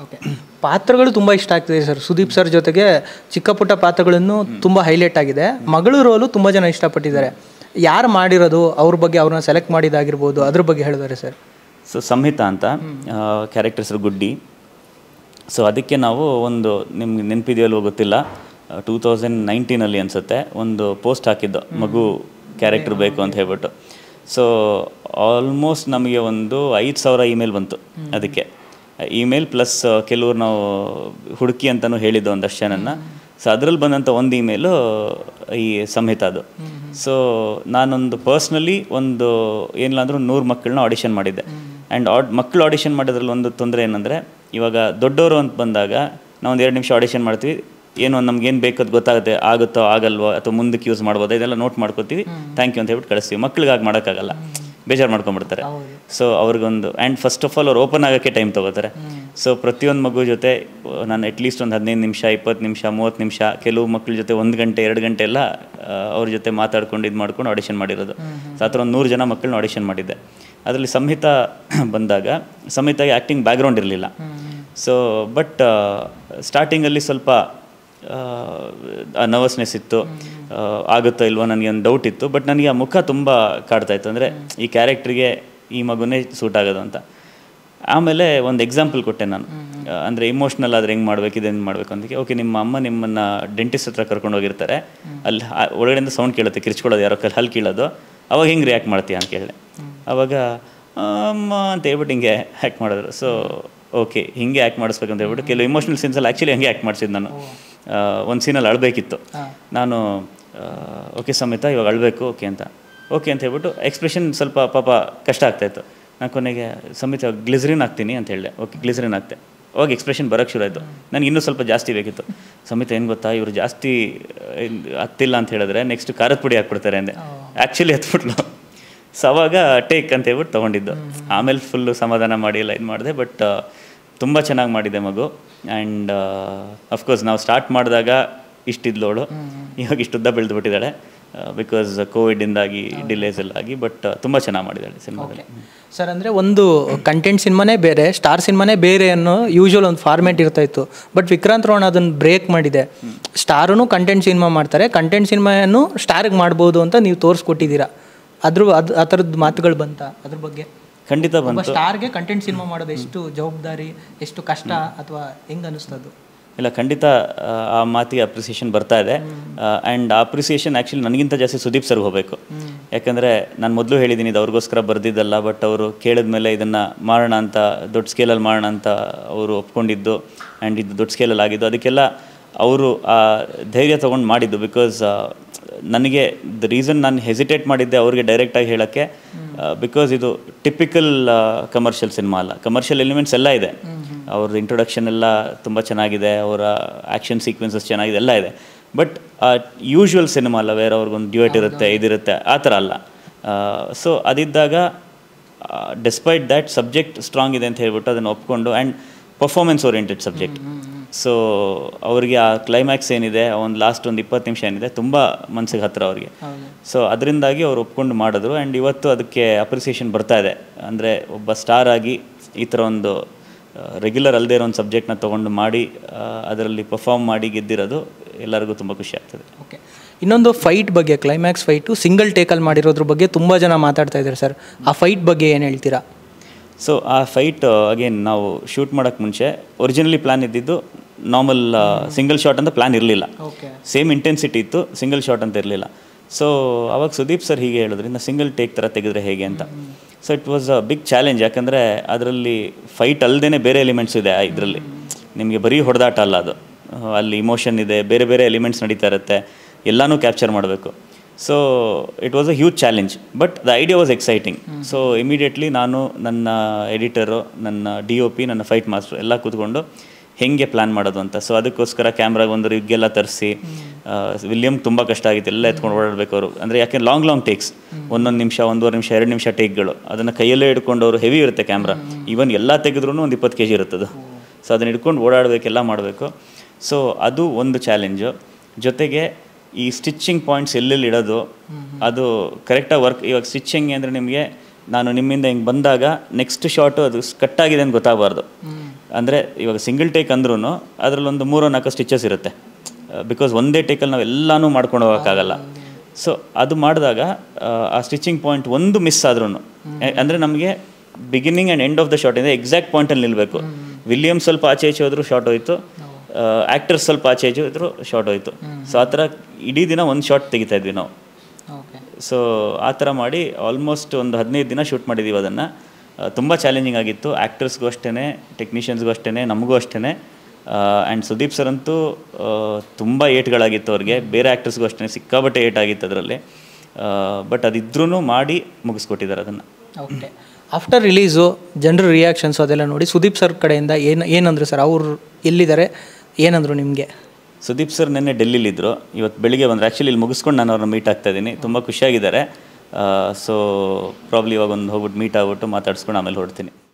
okay ಪಾತ್ರಗಳು ತುಂಬ ಇಷ್ಟ ಆಗ್ತಿದೆ ಸರ್ ಸುದೀಪ್ ಸರ್ ಜೊತೆಗೆ ಚಿಕ್ಕ ಪುಟ್ಟ ಪಾತ್ರಗಳನ್ನು ತುಂಬ ಹೈಲೈಟ್ ಆಗಿದೆ ಮಗಳು ರೋಲು ತುಂಬ ಜನ ಇಷ್ಟಪಟ್ಟಿದ್ದಾರೆ ಯಾರು ಮಾಡಿರೋದು ಅವ್ರ ಬಗ್ಗೆ ಅವ್ರನ್ನ ಸೆಲೆಕ್ಟ್ ಮಾಡಿದಾಗಿರ್ಬೋದು ಅದ್ರ ಬಗ್ಗೆ ಹೇಳಿದ್ದಾರೆ ಸರ್ ಸೊ ಸಂಹಿತಾ ಅಂತ ಕ್ಯಾರೆಕ್ಟರ್ ಹೆಸರು ಗುಡ್ಡಿ ಸೊ ಅದಕ್ಕೆ ನಾವು ಒಂದು ನಿಮ್ಗೆ ನೆನಪಿದೆಯಲ್ಲೋ ಗೊತ್ತಿಲ್ಲ ಟೂ ತೌಸಂಡ್ ನೈನ್ಟೀನಲ್ಲಿ ಅನಿಸುತ್ತೆ ಒಂದು ಪೋಸ್ಟ್ ಹಾಕಿದ್ದು ಮಗು ಕ್ಯಾರೆಕ್ಟರ್ ಬೇಕು ಅಂತ ಹೇಳ್ಬಿಟ್ಟು ಸೊ ಆಲ್ಮೋಸ್ಟ್ ನಮಗೆ ಒಂದು ಐದು ಸಾವಿರ ಇಮೇಲ್ ಬಂತು ಅದಕ್ಕೆ ಇಮೇಲ್ ಪ್ಲಸ್ ಕೆಲವ್ರು ನಾವು ಹುಡುಕಿ ಅಂತಲೂ ಹೇಳಿದ್ದು ಒಂದಷ್ಟು ಜನನ ಸೊ ಅದರಲ್ಲಿ ಬಂದಂಥ ಒಂದು ಇಮೇಲು ಈ ಸಂಹಿತಾದು ಸೊ ನಾನೊಂದು ಪರ್ಸ್ನಲಿ ಒಂದು ಏನಿಲ್ಲ ಅಂದ್ರೂ ನೂರು ಮಕ್ಕಳನ್ನ ಆಡಿಷನ್ ಮಾಡಿದ್ದೆ ಆ್ಯಂಡ್ ಆಡ್ ಮಕ್ಕಳು ಆಡಿಷನ್ ಮಾಡೋದ್ರಲ್ಲಿ ಒಂದು ತೊಂದರೆ ಏನಂದರೆ ಇವಾಗ ದೊಡ್ಡವರು ಅಂತ ಬಂದಾಗ ನಾವು ಒಂದು ಎರಡು ನಿಮಿಷ ಆಡಿಷನ್ ಮಾಡ್ತೀವಿ ಏನು ನಮ್ಗೆ ಏನು ಬೇಕು ಅದು ಗೊತ್ತಾಗುತ್ತೆ ಆಗುತ್ತೋ ಆಗಲ್ವೋ ಅಥವಾ ಮುಂದಕ್ಕೆ ಯೂಸ್ ಮಾಡ್ಬೋದಾ ಇದೆಲ್ಲ ನೋಟ್ ಮಾಡ್ಕೋತೀವಿ ಥ್ಯಾಂಕ್ ಯು ಅಂತ ಹೇಳ್ಬಿಟ್ಟು ಕಳಿಸ್ತೀವಿ ಮಕ್ಳಿಗೆ ಆಗಿ ಮಾಡೋಕ್ಕಾಗಲ್ಲ ಬೇಜಾರು ಮಾಡ್ಕೊಂಡ್ಬಿಡ್ತಾರೆ ಸೊ ಅವ್ರಿಗೊಂದು ಆ್ಯಂಡ್ ಫಸ್ಟ್ ಆಫ್ ಆಲ್ ಅವ್ರು ಓಪನ್ ಆಗೋಕ್ಕೆ ಟೈಮ್ ತೊಗೋತಾರೆ ಸೊ ಪ್ರತಿಯೊಂದು ಮಗು ಜೊತೆ ಅಹ್, ನಾನು ಅಟ್ಲೀಸ್ಟ್ ಒಂದು ಹದಿನೈದು ನಿಮಿಷ ಇಪ್ಪತ್ತು ನಿಮಿಷ ಮೂವತ್ತು ನಿಮಿಷ ಕೆಲವು ಮಕ್ಳ ಜೊತೆ ಒಂದು ಗಂಟೆ ಎರಡು ಗಂಟೆ ಎಲ್ಲ ಅಹ್, ಅವ್ರ ಜೊತೆ ಮಾತಾಡ್ಕೊಂಡು ಇದು ಮಾಡ್ಕೊಂಡು ಆಡಿಷನ್ ಮಾಡಿರೋದು ಸೊ ಆ ಥರ ಒಂದು ನೂರು ಜನ ಮಕ್ಕಳನ್ನ ಆಡಿಷನ್ ಮಾಡಿದ್ದೆ ಅದರಲ್ಲಿ ಸಂಹಿತ ಬಂದಾಗ ಸಂಹಿತಾಗೆ ಆ್ಯಕ್ಟಿಂಗ್ ಬ್ಯಾಕ್ಗ್ರೌಂಡ್ ಇರಲಿಲ್ಲ ಸೊ ಬಟ್ ಸ್ಟಾರ್ಟಿಂಗಲ್ಲಿ ಸ್ವಲ್ಪ ನರ್ವಸ್ನೆಸ್ ಇತ್ತು ಆ, ಆಗುತ್ತೋ ಇಲ್ವೋ ನನಗೆ ಒಂದು ಡೌಟ್ ಇತ್ತು ಬಟ್ ನನಗೆ ಆ ಮುಖ ತುಂಬ ಕಾಡ್ತಾ ಇತ್ತು ಅಂದರೆ ಈ ಕ್ಯಾರೆಕ್ಟ್ರಿಗೆ ಈ ಮಗುನೇ ಸೂಟ್ ಆಗೋದು ಅಂತ ಆಮೇಲೆ ಒಂದು ಎಕ್ಸಾಂಪಲ್ ಕೊಟ್ಟೆ ನಾನು ಆ, ಅಂದರೆ ಇಮೋಷ್ನಲ್ ಆದ್ರೆ ಹೆಂಗೆ ಮಾಡ್ಬೇಕು ಇದನ್ನು ಮಾಡಬೇಕು ಅಂತ ಓಕೆ ನಿಮ್ಮ ಅಮ್ಮ ನಿಮ್ಮನ್ನು ಡೆಂಟಿಸ್ಟ್ ಹತ್ರ ಕರ್ಕೊಂಡು ಹೋಗಿರ್ತಾರೆ ಅಲ್ಲಿ ಆ- ಒಳಗಡೆಯಿಂದ ಸೌಂಡ್ ಕೇಳುತ್ತೆ ಕಿರ್ಚ್ಕೊಳ್ಳೋದು ಯಾರೋ ಕಲ್ ಹಲ್ ಕೀಳೋದು ಅವಾಗ ಹೆಂಗೆ ರಿಯಾಕ್ಟ್ ಮಾಡ್ತೀಯ ಅಂತ ಕೇಳಿದೆ ಅವಾಗ ಅಮ್ಮ ಅಂತ ಹೇಳ್ಬಿಟ್ಟು ಹಿಂಗೆ ಹ್ಯಾಕ್ ಮಾಡಿದ್ರು ಸೊ ಓಕೆ ಹಿಂಗೆ ಆ್ಯಕ್ಟ್ ಮಾಡಿಸ್ಬೇಕು ಅಂತ ಹೇಳ್ಬಿಟ್ಟು ಕೆಲವು ಇಮೋಷ್ನಲ್ ಸೀನ್ಸಲ್ಲಿ ಆ್ಯಕ್ಚುಲಿ ಹಂಗೆ ಆ್ಯಕ್ಟ್ ಮಾಡಿಸಿದ್ದು ನಾನು ಒಂದು ಸೀನಲ್ಲಿ ಅಳಬೇಕಿತ್ತು ನಾನು ಓಕೆ ಸಮೇತ ಇವಾಗ ಅಳಬೇಕು ಓಕೆ ಅಂತ ಓಕೆ ಅಂತ ಹೇಳ್ಬಿಟ್ಟು ಎಕ್ಸ್ಪ್ರೆಷನ್ ಸ್ವಲ್ಪ ಪಾಪ ಕಷ್ಟ ಆಗ್ತಾಯಿತ್ತು ನಾನು ಕೊನೆಗೆ ಸಮೇತ ಗ್ಲಿಸರಿನ್ ಹಾಕ್ತೀನಿ ಅಂತ ಹೇಳಿದೆ ಓಕೆ ಗ್ಲಿಸರಿನ್ ಹಾಕ್ತೆ ಅವಾಗ ಎಕ್ಸ್ಪ್ರೆಷನ್ ಬರೋಕ್ಕೆ ಶುರು ಆಯಿತು ನನಗೆ ಇನ್ನೂ ಸ್ವಲ್ಪ ಜಾಸ್ತಿ ಬೇಕಿತ್ತು ಸಮೇತ ಏನು ಗೊತ್ತಾ ಇವರು ಜಾಸ್ತಿ ಆ, ಇಲ್- ಹತ್ತಿಲ್ಲ ಅಂತ ಹೇಳಿದ್ರೆ ನೆಕ್ಸ್ಟ್ ಖಾರದ ಪುಡಿ ಹಾಕ್ಬಿಡ್ತಾರೆ ಅಂದೆ ಆ್ಯಕ್ಚುಲಿ ಹತ್ಬಿಟ್ಲು ಸೊ ಅವಾಗ ಟೇಕ್ ಅಂತ ಹೇಳ್ಬಿಟ್ಟು ತೊಗೊಂಡಿದ್ದು ಆಮೇಲೆ ಫುಲ್ಲು ಸಮಾಧಾನ ಮಾಡಿ ಎಲ್ಲ ಇದು ಮಾಡಿದೆ ಬಟ್ ತುಂಬ ಚೆನ್ನಾಗಿ ಮಾಡಿದೆ ಮಗು ಆ್ಯಂಡ್ ಅಫ್ಕೋರ್ಸ್ ನಾವು ಸ್ಟಾರ್ಟ್ ಮಾಡಿದಾಗ ಇಷ್ಟಿದ್ಲೋಳು ಇವಾಗ ಇಷ್ಟುದ್ದ ಬೆಳೆದು ಬಿಟ್ಟಿದ್ದಾಳೆ ಬಿಕಾಸ್ ಕೋವಿಡಿಂದಾಗಿ ಡಿಲೇಸ್ ಎಲ್ಲ ಆಗಿ ಬಟ್ ತುಂಬ ಚೆನ್ನಾಗಿ ಮಾಡಿದ್ದಾಳೆ ಸಿನಿಮಾದಲ್ಲಿ ಸರ್ ಅಂದರೆ ಒಂದು ಕಂಟೆಂಟ್ ಸಿನಿಮಾನೇ ಬೇರೆ ಸ್ಟಾರ್ ಸಿನಿಮಾನೇ ಬೇರೆ ಅನ್ನೋ ಯೂಶುವಲ್ ಒಂದು ಫಾರ್ಮ್ಯಾಟ್ ಇರ್ತಾ ಇತ್ತು ಬಟ್ ವಿಕ್ರಾಂತ್ ರೋಣ ಅದನ್ನು ಬ್ರೇಕ್ ಮಾಡಿದೆ ಸ್ಟಾರೂ ಕಂಟೆಂಟ್ ಸಿನಿಮಾ ಮಾಡ್ತಾರೆ ಕಂಟೆಂಟ್ ಸಿನಿಮಾಯನ್ನು ಸ್ಟಾರ್ಗೆ ಮಾಡ್ಬೋದು ಅಂತ ನೀವು ತೋರಿಸ್ಕೊಟ್ಟಿದ್ದೀರಾ ಅದ್ರ ಅದು ಆ ಥರದ್ದು ಮಾತುಗಳು ಬಂತ ಅದ್ರ ಬಗ್ಗೆ ಖಂಡಿತ ಒಬ್ಬ ಬಂತು ಸ್ಟಾರ್ಗೆ ಕಂಟೆಂಟ್ ಸಿನಿಮಾ ಮಾಡೋದು ಎಷ್ಟು ಜವಾಬ್ದಾರಿ ಎಷ್ಟು ಕಷ್ಟ ಅಥವಾ ಹೆಂಗೆ ಅನಿಸ್ತದು ಇಲ್ಲ ಖಂಡಿತ ಆ, ಆ ಮಾತಿಗೆ ಅಪ್ರಿಸಿಯೇಷನ್ ಬರ್ತಾ ಇದೆ ಆ್ಯಂಡ್ ಆ ಅಪ್ರಿಸಿಯೇಷನ್ ಆ್ಯಕ್ಚುಲಿ ನನಗಿಂತ ಜಾಸ್ತಿ ಸುದೀಪ್ ಸರ್ಗೆ ಹೋಗಬೇಕು ಯಾಕಂದರೆ ನಾನು ಮೊದಲು ಹೇಳಿದ್ದೀನಿ ಇದು ಅವ್ರಿಗೋಸ್ಕರ ಬರ್ದಿದ್ದಲ್ಲ ಬಟ್ ಅವರು ಕೇಳಿದ್ಮೇಲೆ ಇದನ್ನು ಮಾಡೋಣ ಅಂತ ದೊಡ್ಡ ಸ್ಕೇಲಲ್ಲಿ ಮಾಡೋಣ ಅಂತ ಅವರು ಒಪ್ಕೊಂಡಿದ್ದು ಆ್ಯಂಡ್ ಇದು ದೊಡ್ಡ ಸ್ಕೇಲಲ್ಲಿ ಆಗಿದ್ದು ಅದಕ್ಕೆಲ್ಲ ಅವರು ಆ ಧೈರ್ಯ ತೊಗೊಂಡು ಮಾಡಿದ್ದು ಬಿಕಾಸ್ ನನಗೆ ದ ರೀಸನ್ ನಾನು ಹೆಸಿಟೇಟ್ ಮಾಡಿದ್ದೆ ಅವ್ರಿಗೆ ಡೈರೆಕ್ಟಾಗಿ ಹೇಳೋಕ್ಕೆ ಬಿಕಾಸ್ ಇದು ಟಿಪಿಕಲ್ ಕಮರ್ಷಿಯಲ್ ಸಿನಿಮಾ ಅಲ್ಲ ಕಮರ್ಷಿಯಲ್ ಎಲಿಮೆಂಟ್ಸ್ ಎಲ್ಲ ಇದೆ ಅವ್ರದ್ದು ಇಂಟ್ರೊಡಕ್ಷನ್ ಎಲ್ಲ ತುಂಬ ಚೆನ್ನಾಗಿದೆ ಅವರ ಆ್ಯಕ್ಷನ್ ಸೀಕ್ವೆನ್ಸಸ್ ಚೆನ್ನಾಗಿದೆ ಎಲ್ಲ ಇದೆ ಬಟ್ ಯೂಶ್ವಲ್ ಸಿನಿಮಾ ಅಲ್ಲ ಬೇರೆ ಅವ್ರಿಗೊಂದು ಡ್ಯೂಯೇಟ್ ಇರುತ್ತೆ ಇದಿರುತ್ತೆ ಆ ಥರ ಅಲ್ಲ ಸೊ ಅದಿದ್ದಾಗ ಡಿಸ್ಪೈಟ್ ದ್ಯಾಟ್ ಸಬ್ಜೆಕ್ಟ್ ಸ್ಟ್ರಾಂಗ್ ಇದೆ ಅಂತ ಹೇಳ್ಬಿಟ್ಟು ಅದನ್ನು ಒಪ್ಕೊಂಡು and performance oriented subject so ಅವರಿಗೆ ಆ ಕ್ಲೈಮ್ಯಾಕ್ಸ್ ಏನಿದೆ ಒಂದು ಲಾಸ್ಟ್ ಒಂದು ಇಪ್ಪತ್ತು ನಿಮಿಷ ಏನಿದೆ ತುಂಬ ಮನಸ್ಸಿಗೆ ಹತ್ತಿರ ಅವರಿಗೆ ಸೊ ಅದರಿಂದಾಗಿ ಅವ್ರು ಒಪ್ಕೊಂಡು ಮಾಡಿದ್ರು ಆ್ಯಂಡ್ ಇವತ್ತು ಅದಕ್ಕೆ ಅಪ್ರಿಸಿಯೇಷನ್ ಬರ್ತಾ ಇದೆ ಅಂದರೆ ಒಬ್ಬ ಸ್ಟಾರ್ ಆಗಿ ಈ ಥರ ಒಂದು ರೆಗ್ಯುಲರ್ ಅಲ್ಲದೆ ಇರೋ ಒಂದು ಸಬ್ಜೆಕ್ಟ್ನ ತೊಗೊಂಡು ಮಾಡಿ ಆ, ಅದರಲ್ಲಿ ಪರ್ಫಾರ್ಮ್ ಮಾಡಿ ಗೆದ್ದಿರೋದು ಎಲ್ಲರಿಗೂ ತುಂಬ ಖುಷಿ ಆಗ್ತದೆ ಓಕೆ ಇನ್ನೊಂದು ಫೈಟ್ ಬಗ್ಗೆ ಕ್ಲೈಮ್ಯಾಕ್ಸ್ ಫೈಟು ಸಿಂಗಲ್ ಟೇಕಲ್ಲಿ ಮಾಡಿರೋದ್ರ ಬಗ್ಗೆ ತುಂಬ ಜನ ಮಾತಾಡ್ತಾ ಇದ್ದಾರೆ ಸರ್ ಆ ಫೈಟ್ ಬಗ್ಗೆ ಏನು ಹೇಳ್ತೀರಾ ಸೊ ಆ ಫೈಟ್ ಅಗೇನ್ ನಾವು ಶೂಟ್ ಮಾಡೋಕ್ಕೆ ಮುಂಚೆ ಒರಿಜಿನಲಿ ಪ್ಲ್ಯಾನ್ ಇದ್ದಿದ್ದು ನಾರ್ಮಲ್ ಸಿಂಗಲ್ ಶಾಟ್ ಅಂತ ಪ್ಲ್ಯಾನ್ ಇರಲಿಲ್ಲ ಓಕೆ ಸೇಮ್ ಇಂಟೆನ್ಸಿಟಿ ಇತ್ತು ಸಿಂಗಲ್ ಶಾಟ್ ಅಂತ ಇರಲಿಲ್ಲ ಸೊ ಅವಾಗ ಸುದೀಪ್ ಸರ್ ಹೀಗೆ ಹೇಳಿದ್ರಿಂದ ಸಿಂಗಲ್ ಟೇಕ್ ಥರ ತೆಗೆದ್ರೆ ಹೇಗೆ ಅಂತ so it was a big challenge ಯಾಕಂದರೆ ಅದರಲ್ಲಿ ಫೈಟ್ ಅಲ್ಲದೇ ಬೇರೆ ಎಲಿಮೆಂಟ್ಸ್ ಇದೆ ಇದರಲ್ಲಿ ನಿಮಗೆ ಬರೀ ಹೊಡೆದಾಟ ಅಲ್ಲ ಅದು ಅಹ್, ಅಲ್ಲಿ ಇಮೋಷನ್ ಇದೆ ಬೇರೆ ಬೇರೆ ಎಲಿಮೆಂಟ್ಸ್ ನಡೀತಾ ಇರುತ್ತೆ ಎಲ್ಲನೂ ಕ್ಯಾಪ್ಚರ್ ಮಾಡಬೇಕು so it was a huge challenge but the idea was exciting so immediately ನಾನು ನನ್ನ ಎಡಿಟರು ನನ್ನ ಡಿ ಒ ಪಿ ನನ್ನ ಫೈಟ್ ಮಾಸ್ಟರ್ ಎಲ್ಲ ಕೂತ್ಕೊಂಡು ಹೆಂಗೆ ಪ್ಲ್ಯಾನ್ ಮಾಡೋದು ಅಂತ ಸೊ ಅದಕ್ಕೋಸ್ಕರ ಕ್ಯಾಮ್ರಾಗೆ ಒಂದು ರಿಗ್ಗೆಲ್ಲ ತರಿಸಿ ವಿಲಿಯಮ್ ತುಂಬ ಕಷ್ಟ ಆಗಿತ್ತು ಎಲ್ಲ ಎತ್ಕೊಂಡು ಓಡಾಡಬೇಕು ಅವರು ಅಂದರೆ ಯಾಕೆ ಲಾಂಗ್ ಲಾಂಗ್ ಟೇಕ್ಸ್ ಒಂದೊಂದು ನಿಮಿಷ ಒಂದೂವರೆ ನಿಮಿಷ ಎರಡು ನಿಮಿಷ ಟೇಕ್ಗಳು ಅದನ್ನು ಕೈಯಲ್ಲೇ ಹಿಡ್ಕೊಂಡು ಅವರು ಹೆವಿ ಇರುತ್ತೆ ಕ್ಯಾಮ್ರಾ ಈವನ್ ಎಲ್ಲ ತೆಗೆದ್ರೂ ಒಂದು ಇಪ್ಪತ್ತು ಕೆ ಜಿ ಇರುತ್ತದು ಸೊ ಅದನ್ನ ಹಿಡ್ಕೊಂಡು ಓಡಾಡಬೇಕೆಲ್ಲ ಮಾಡಬೇಕು ಸೊ ಅದು ಒಂದು ಚಾಲೆಂಜು ಜೊತೆಗೆ ಈ ಸ್ಟಿಚ್ಚಿಂಗ್ ಪಾಯಿಂಟ್ಸ್ ಎಲ್ಲೆಲ್ಲಿ ಇಡೋದು ಅದು ಕರೆಕ್ಟಾಗಿ ವರ್ಕ್ ಇವಾಗ ಸ್ಟಿಚ್ಚಿಂಗ್ ಅಂದರೆ ನಿಮಗೆ ನಾನು ನಿಮ್ಮಿಂದ ಹಿಂಗೆ ಬಂದಾಗ ನೆಕ್ಸ್ಟ್ ಶಾಟು ಅದು ಕಟ್ ಆಗಿದೆ ಅಂತ ಗೊತ್ತಾಗಬಾರ್ದು ಅಂದರೆ ಇವಾಗ ಸಿಂಗಲ್ ಟೇಕ್ ಅಂದ್ರೂ ಅದರಲ್ಲೊಂದು ಮೂರೋ ನಾಲ್ಕು ಸ್ಟಿಚಸ್ ಇರುತ್ತೆ ಬಿಕಾಸ್ ಒಂದೇ ಟೇಕಲ್ಲಿ ನಾವು ಎಲ್ಲನೂ ಮಾಡ್ಕೊಂಡು ಹೋಗೋಕ್ಕಾಗಲ್ಲ ಸೊ ಅದು ಮಾಡಿದಾಗ ಆ ಸ್ಟಿಚಿಂಗ್ ಪಾಯಿಂಟ್ ಒಂದು ಮಿಸ್ ಆದ್ರೂ ಅಂದರೆ ನಮಗೆ beginning and end of the short ಇದೆ ಎಕ್ಸಾಕ್ಟ್ ಪಾಯಿಂಟಲ್ಲಿ ನಿಲ್ಲಬೇಕು ವಿಲಿಯಮ್ ಸ್ವಲ್ಪ ಆಚೆ ಈಚೆ ಹೋದ್ರು ಶಾರ್ಟ್ ಹೋಯ್ತು ಆ್ಯಕ್ಟರ್ಸ್ ಸ್ವಲ್ಪ ಆಚೆ ಈಚೆ ಹೋದ್ರು ಶಾರ್ಟ್ ಹೋಯ್ತು ಸೊ ಆ ಥರ ಇಡೀ ದಿನ ಒಂದು ಶಾರ್ಟ್ ತೆಗಿತಾ ಇದ್ವಿ ನಾವು ಓಕೆ ಸೊ ಆ ಥರ ಮಾಡಿ ಆಲ್ಮೋಸ್ಟ್ ಒಂದು ಹದಿನೈದು ದಿನ ಶೂಟ್ ಮಾಡಿದ್ದೀವಿ ಅದನ್ನು ತುಂಬ ಚಾಲೆಂಜಿಂಗ್ ಆಗಿತ್ತು ಆ್ಯಕ್ಟರ್ಸ್ಗೂ ಅಷ್ಟೇ ಟೆಕ್ನಿಷಿಯನ್ಸ್ಗೂ ಅಷ್ಟೇ ನಮಗೂ ಅಷ್ಟೇ ಆ್ಯಂಡ್ ಸುದೀಪ್ ಸರ್ ಅಂತೂ ತುಂಬ ಏಟ್ಗಳಾಗಿತ್ತು ಅವ್ರಿಗೆ ಬೇರೆ ಆ್ಯಕ್ಟರ್ಸ್ಗೂ ಅಷ್ಟೇ ಸಿಕ್ಕಾಬಟ್ಟೆ ಏಟ್ ಆಗಿತ್ತು ಅದರಲ್ಲಿ ಬಟ್ ಅದಿದ್ರೂ ಮಾಡಿ ಮುಗಿಸ್ಕೊಟ್ಟಿದ್ದಾರೆ ಅದನ್ನು ಓಕೆ ಆಫ್ಟರ್ ರಿಲೀಸು ಜನರ ರಿಯಾಕ್ಷನ್ಸ್ ಅದೆಲ್ಲ ನೋಡಿ ಸುದೀಪ್ ಸರ್ ಕಡೆಯಿಂದ ಏನು ಏನಂದ್ರು ಸರ್ ಅವ್ರು ಎಲ್ಲಿದ್ದಾರೆ ಏನಂದ್ರು ನಿಮಗೆ ಸುದೀಪ್ ಸರ್ ನಿನ್ನೆ ಡೆಲ್ಲಿಲಿದ್ದರು ಇವತ್ತು ಬೆಳಿಗ್ಗೆ ಬಂದರು ಆ್ಯಕ್ಚುಲಿ ಇಲ್ಲಿ ಮುಗಿಸ್ಕೊಂಡು ನಾನು ಅವ್ರನ್ನ ಮೀಟ್ ಆಗ್ತಾ ಇದ್ದೀನಿ ತುಂಬ ಖುಷಿಯಾಗಿದ್ದಾರೆ ಸೊ ಪ್ರಾಬ್ಲಿ ಇವಾಗ ಒಂದು ಹೋಗ್ಬಿಟ್ಟು ಮೀಟ್ ಆಗ್ಬಿಟ್ಟು ಮಾತಾಡ್ಸ್ಕೊಂಡು ಆಮೇಲೆ ಹೊರಡ್ತೀನಿ